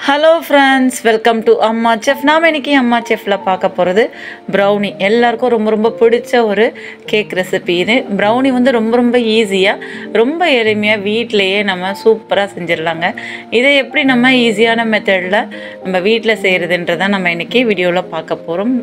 hello friends welcome to அம்மா chef நாம் இன்னைக்கு அம்மா செஃப்பில் பார்க்க போகிறது ப்ரௌனி எல்லாருக்கும் ரொம்ப ரொம்ப பிடிச்ச ஒரு கேக் ரெசிபி இது ப்ரௌனி வந்து ரொம்ப ரொம்ப ஈஸியாக ரொம்ப எளிமையாக வீட்டிலையே நம்ம சூப்பராக செஞ்சிடலாங்க இதை எப்படி நம்ம ஈஸியான மெத்தடில் நம்ம வீட்டில் செய்கிறதுன்றதை நம்ம இன்றைக்கி வீடியோவில் பார்க்க போகிறோம்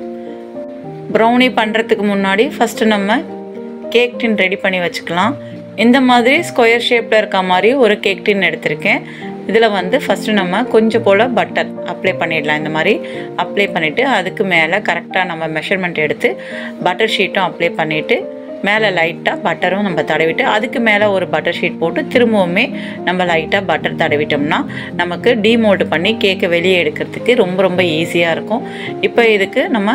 ப்ரௌனி பண்ணுறதுக்கு முன்னாடி ஃபஸ்ட்டு நம்ம கேக் டின் ரெடி பண்ணி வச்சுக்கலாம் இந்த மாதிரி ஸ்கொயர் ஷேப்பில் இருக்க மாதிரி ஒரு கேக் டின் எடுத்திருக்கேன் இதில் வந்து ஃபஸ்ட்டு நம்ம கொஞ்சம் போல் பட்டர் அப்ளை பண்ணிடலாம் இந்த மாதிரி அப்ளை பண்ணிவிட்டு அதுக்கு மேலே கரெக்டாக நம்ம மெஷர்மெண்ட் எடுத்து பட்டர் ஷீட்டும் அப்ளை பண்ணிவிட்டு மேலே லைட்டாக பட்டரும் நம்ம தடவிட்டு அதுக்கு மேலே ஒரு பட்டர் ஷீட் போட்டு திரும்பவுமே நம்ம லைட்டாக பட்டர் தடவிட்டோம்னா நமக்கு டீமோல்டு பண்ணி கேக்கை வெளியே எடுக்கிறதுக்கு ரொம்ப ரொம்ப ஈஸியாக இருக்கும் இப்போ இதுக்கு நம்ம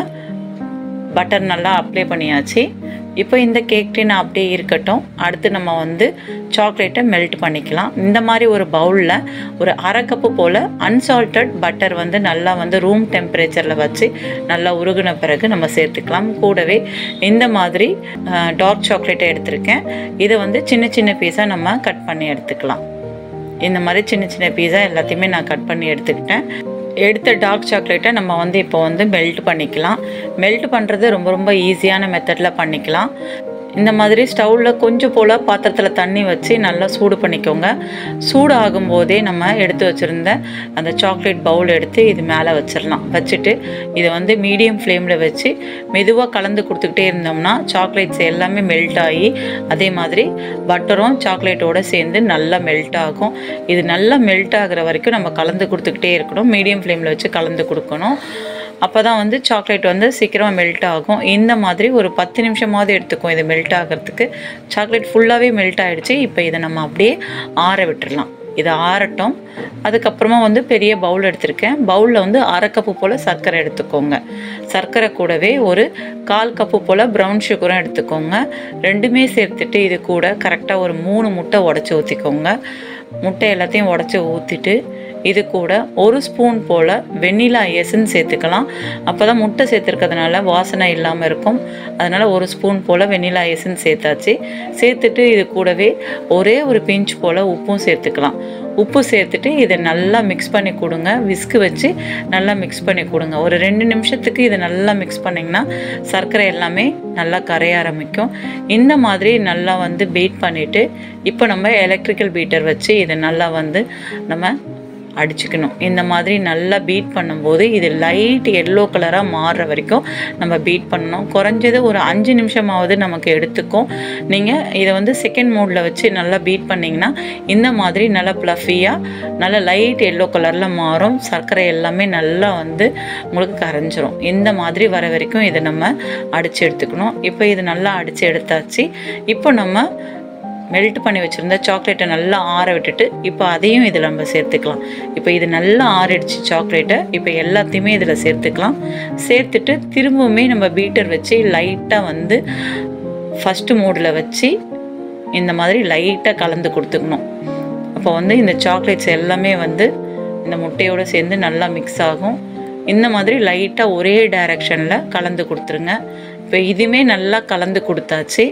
பட்டர் நல்லா அப்ளை பண்ணியாச்சு இப்போ இந்த கேக் டின் அப்படியே இருக்கட்டும் அடுத்து நம்ம வந்து சாக்லேட்டை மெல்ட் பண்ணிக்கலாம் இந்த மாதிரி ஒரு பவுலில் ஒரு அரை கப்பு போல் அன்சால்ட்டட் பட்டர் வந்து நல்லா வந்து ரூம் டெம்பரேச்சரில் வச்சு நல்லா உருகின பிறகு நம்ம சேர்த்துக்கலாம் கூடவே இந்த மாதிரி டார்க் சாக்லேட்டை எடுத்திருக்கேன் இதை வந்து சின்ன சின்ன பீஸாக நம்ம கட் பண்ணி எடுத்துக்கலாம் இந்த மாதிரி சின்ன சின்ன பீஸா எல்லாத்தையுமே நான் கட் பண்ணி எடுத்துக்கிட்டேன் எடுத்த டார்க் சாக்லேட்டை நம்ம வந்து இப்போ வந்து மெல்ட் பண்ணிக்கலாம் மெல்ட் பண்ணுறது ரொம்ப ரொம்ப ஈஸியான மெத்தடில் பண்ணிக்கலாம் இந்த மாதிரி ஸ்டவ்வில் கொஞ்சம் போல் பாத்திரத்தில் தண்ணி வச்சு நல்லா சூடு பண்ணிக்கோங்க சூடு ஆகும்போதே நம்ம எடுத்து வச்சுருந்த அந்த சாக்லேட் பவுல் எடுத்து இது மேலே வச்சிடலாம் வச்சுட்டு இதை வந்து மீடியம் ஃப்ளேமில் வச்சு மெதுவாக கலந்து கொடுத்துக்கிட்டே இருந்தோம்னா சாக்லேட்ஸ் எல்லாமே மெல்ட் ஆகி அதே மாதிரி பட்டரும் சாக்லேட்டோடு சேர்ந்து நல்லா மெல்ட் ஆகும் இது நல்லா மெல்ட் ஆகிற வரைக்கும் நம்ம கலந்து கொடுத்துக்கிட்டே இருக்கணும் மீடியம் ஃப்ளேமில் வச்சு கலந்து கொடுக்கணும் அப்போ தான் வந்து சாக்லேட் வந்து சீக்கிரமாக மெல்ட் ஆகும் இந்த மாதிரி ஒரு பத்து நிமிஷமாவது எடுத்துக்கும் இது மெல்ட் ஆகிறதுக்கு சாக்லேட் ஃபுல்லாகவே மெல்ட் ஆகிடுச்சு இப்போ இதை நம்ம அப்படியே ஆற விட்டுடலாம் இது ஆறட்டும் அதுக்கப்புறமா வந்து பெரிய பவுல் எடுத்திருக்கேன் பவுலில் வந்து அரை கப்பு போல் சர்க்கரை எடுத்துக்கோங்க சர்க்கரை கூடவே ஒரு கால் கப்பு போல் ப்ரௌன் சுகரும் எடுத்துக்கோங்க ரெண்டுமே சேர்த்துட்டு இது கூட கரெக்டாக ஒரு மூணு முட்டை உடச்சி ஊற்றிக்கோங்க முட்டை எல்லாத்தையும் உடச்சி ஊற்றிட்டு இது கூட ஒரு ஸ்பூன் போல் வெண்ணிலா எசன்ஸ் சேர்த்துக்கலாம் அப்போ தான் முட்டை சேர்த்துருக்கிறதுனால வாசனை இல்லாமல் இருக்கும் அதனால் ஒரு ஸ்பூன் போல் வெண்ணிலா எசன்ஸ் சேர்த்தாச்சு சேர்த்துட்டு இது கூடவே ஒரே ஒரு பிஞ்ச் போல் உப்பும் சேர்த்துக்கலாம் உப்பு சேர்த்துட்டு இதை நல்லா மிக்ஸ் பண்ணி கொடுங்க விஸ்கு வச்சு நல்லா மிக்ஸ் பண்ணி கொடுங்க ஒரு ரெண்டு நிமிஷத்துக்கு இதை நல்லா மிக்ஸ் பண்ணிங்கன்னா சர்க்கரை எல்லாமே நல்லா கரைய ஆரம்பிக்கும் இந்த மாதிரி நல்லா வந்து பீட் பண்ணிவிட்டு இப்போ நம்ம எலக்ட்ரிக்கல் பீட்டர் வச்சு இதை நல்லா வந்து நம்ம அடிச்சுக்கணும் இந்த மாதிரி நல்லா பீட் பண்ணும்போது இது லைட் எல்லோ கலராக மாறுற வரைக்கும் நம்ம பீட் பண்ணணும் குறைஞ்சது ஒரு அஞ்சு நிமிஷமாவது நமக்கு எடுத்துக்கும் நீங்கள் இதை வந்து செகண்ட் மோடில் வச்சு நல்லா பீட் பண்ணிங்கன்னா இந்த மாதிரி நல்லா ப்ளஃபியாக நல்லா லைட் எல்லோ கலரில் மாறும் சர்க்கரை எல்லாமே நல்லா வந்து உங்களுக்கு கரைஞ்சிரும் இந்த மாதிரி வர வரைக்கும் இதை நம்ம அடித்து எடுத்துக்கணும் இப்போ இது நல்லா அடித்து எடுத்தாச்சு இப்போ நம்ம மெல்ட் பண்ணி வச்சுருந்த சாக்லேட்டை நல்லா ஆற விட்டுட்டு இப்போ அதையும் இதில் நம்ம சேர்த்துக்கலாம் இப்போ இது நல்லா ஆறிடுச்சு சாக்லேட்டை இப்போ எல்லாத்தையுமே இதில் சேர்த்துக்கலாம் சேர்த்துட்டு திரும்பவுமே நம்ம பீட்டர் வச்சு லைட்டாக வந்து ஃபஸ்ட்டு மோடில் வச்சு இந்த மாதிரி லைட்டாக கலந்து கொடுத்துக்கணும் அப்போ வந்து இந்த சாக்லேட்ஸ் எல்லாமே வந்து இந்த முட்டையோடு சேர்ந்து நல்லா மிக்ஸ் ஆகும் இந்த மாதிரி லைட்டாக ஒரே டைரக்ஷனில் கலந்து கொடுத்துருங்க இப்போ இதுவுமே நல்லா கலந்து கொடுத்தாச்சு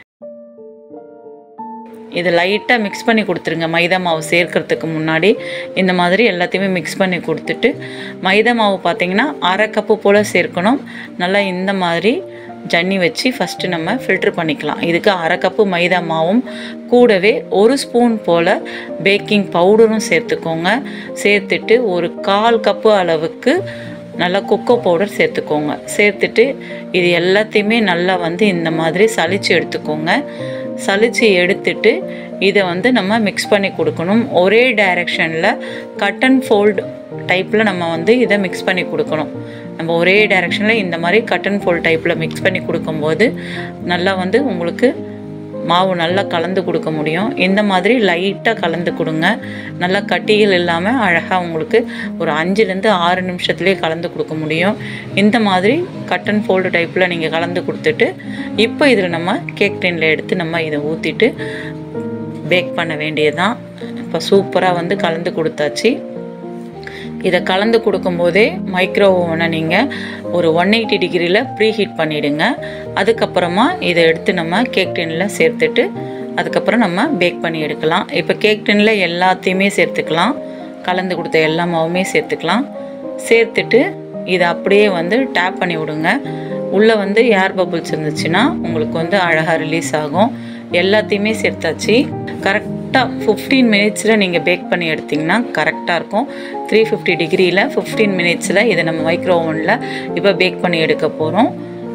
இது லைட்டாக மிக்ஸ் பண்ணி கொடுத்துருங்க மைதா மாவு சேர்க்கறதுக்கு முன்னாடி இந்த மாதிரி எல்லாத்தையுமே மிக்ஸ் பண்ணி கொடுத்துட்டு மைதா மாவு பார்த்திங்கன்னா அரை கப்பு போல் சேர்க்கணும் நல்லா இந்த மாதிரி ஜன்னி வச்சு ஃபஸ்ட்டு நம்ம ஃபில்ட்ரு பண்ணிக்கலாம் இதுக்கு அரை கப்பு மைதா மாவும் கூடவே ஒரு ஸ்பூன் போல் பேக்கிங் பவுடரும் சேர்த்துக்கோங்க சேர்த்துட்டு ஒரு கால் கப்பு அளவுக்கு நல்லா கொக்கோ பவுடர் சேர்த்துக்கோங்க சேர்த்துட்டு இது எல்லாத்தையுமே நல்லா வந்து இந்த மாதிரி சளிச்சு எடுத்துக்கோங்க சளிச்சு எடுத்துட்டு இதை வந்து நம்ம மிக்ஸ் பண்ணி கொடுக்கணும் ஒரே டைரெக்ஷனில் கட் அண்ட் ஃபோல்டு டைப்பில் நம்ம வந்து இதை மிக்ஸ் பண்ணி கொடுக்கணும் நம்ம ஒரே டைரெக்ஷனில் இந்த மாதிரி கட் அண்ட் ஃபோல்ட் டைப்பில் மிக்ஸ் பண்ணி கொடுக்கும்போது நல்லா வந்து உங்களுக்கு மாவு நல்லா கலந்து கொடுக்க முடியும் இந்த மாதிரி லைட்டாக கலந்து கொடுங்க நல்லா கட்டிகள் இல்லாமல் அழகாக உங்களுக்கு ஒரு அஞ்சுலேருந்து ஆறு நிமிஷத்துலேயே கலந்து கொடுக்க முடியும் இந்த மாதிரி கட் அண்ட் ஃபோல்டு டைப்பில் நீங்கள் கலந்து கொடுத்துட்டு இப்போ இதில் நம்ம கேக் டின்ல எடுத்து நம்ம இதை ஊற்றிட்டு பேக் பண்ண வேண்டியதுதான் இப்போ சூப்பராக வந்து கலந்து கொடுத்தாச்சு இதை கலந்து கொடுக்கும்போதே மைக்ரோ ஓவனை நீங்கள் ஒரு ஒன் எயிட்டி டிகிரியில் ப்ரீ ஹீட் பண்ணிவிடுங்க அதுக்கப்புறமா இதை எடுத்து நம்ம கேக் டின்னில் சேர்த்துட்டு அதுக்கப்புறம் நம்ம பேக் பண்ணி எடுக்கலாம் இப்போ கேக் டின்னில் எல்லாத்தையுமே சேர்த்துக்கலாம் கலந்து கொடுத்த எல்லா மாவுமே சேர்த்துக்கலாம் சேர்த்துட்டு இதை அப்படியே வந்து டேப் பண்ணி விடுங்க உள்ளே வந்து ஏர் பபுள்ஸ் இருந்துச்சுன்னா உங்களுக்கு வந்து அழகாக ரிலீஸ் ஆகும் எல்லாத்தையுமே சேர்த்தாச்சு கரெக்டாக ஃபிஃப்டீன் மினிட்ஸில் நீங்கள் பேக் பண்ணி எடுத்திங்கன்னா கரெக்டாக இருக்கும் த்ரீ ஃபிஃப்டி டிகிரியில் ஃபிஃப்டீன் மினிட்ஸில் இதை நம்ம மைக்ரோ ஓவனில் இப்போ பேக் பண்ணி எடுக்க போகிறோம்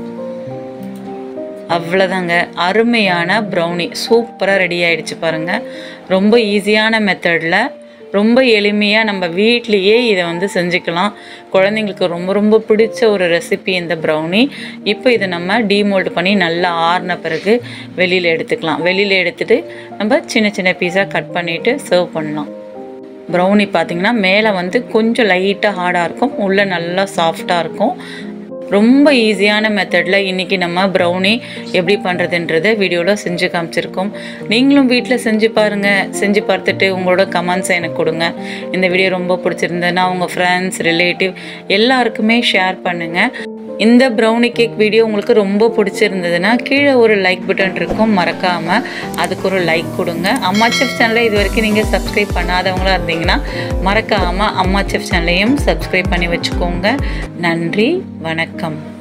அவ்வளோதாங்க அருமையான ப்ரௌனி சூப்பராக ரெடி ஆயிடுச்சு பாருங்கள் ரொம்ப ஈஸியான மெத்தடில் ரொம்ப எளிமையாக நம்ம வீட்லேயே இதை வந்து செஞ்சுக்கலாம் குழந்தைங்களுக்கு ரொம்ப ரொம்ப பிடிச்ச ஒரு ரெசிபி இந்த ப்ரௌனி இப்போ இதை நம்ம டீமோல்டு பண்ணி நல்லா ஆறின பிறகு வெளியில் எடுத்துக்கலாம் வெளியில் எடுத்துட்டு நம்ம சின்ன சின்ன பீஸாக கட் பண்ணிவிட்டு சர்வ் பண்ணலாம் ப்ரௌனி பார்த்தீங்கன்னா மேலே வந்து கொஞ்சம் லைட்டாக ஹார்டாக இருக்கும் உள்ளே நல்லா சாஃப்டாக இருக்கும் ரொம்ப ஈஸியான மெத்தடில் இன்றைக்கி நம்ம ப்ரௌனி எப்படி பண்ணுறதுன்றதை வீடியோவில் செஞ்சு காமிச்சிருக்கோம் நீங்களும் வீட்டில் செஞ்சு பாருங்கள் செஞ்சு பார்த்துட்டு உங்களோட கமெண்ட்ஸை எனக்கு கொடுங்க இந்த வீடியோ ரொம்ப பிடிச்சிருந்ததுன்னா உங்கள் ஃப்ரெண்ட்ஸ் ரிலேட்டிவ் எல்லாருக்குமே ஷேர் பண்ணுங்கள் இந்த ப்ரௌனி கேக் வீடியோ உங்களுக்கு ரொம்ப பிடிச்சிருந்ததுன்னா கீழே ஒரு லைக் பட்டன் இருக்கும் மறக்காமல் அதுக்கு ஒரு லைக் கொடுங்க அம்மா செஃப் சேனலை இது வரைக்கும் நீங்கள் சப்ஸ்கிரைப் பண்ணாதவங்களா இருந்தீங்கன்னா மறக்காமல் அம்மா செஃப் சேனலையும் சப்ஸ்கிரைப் பண்ணி வச்சுக்கோங்க நன்றி வணக்கம்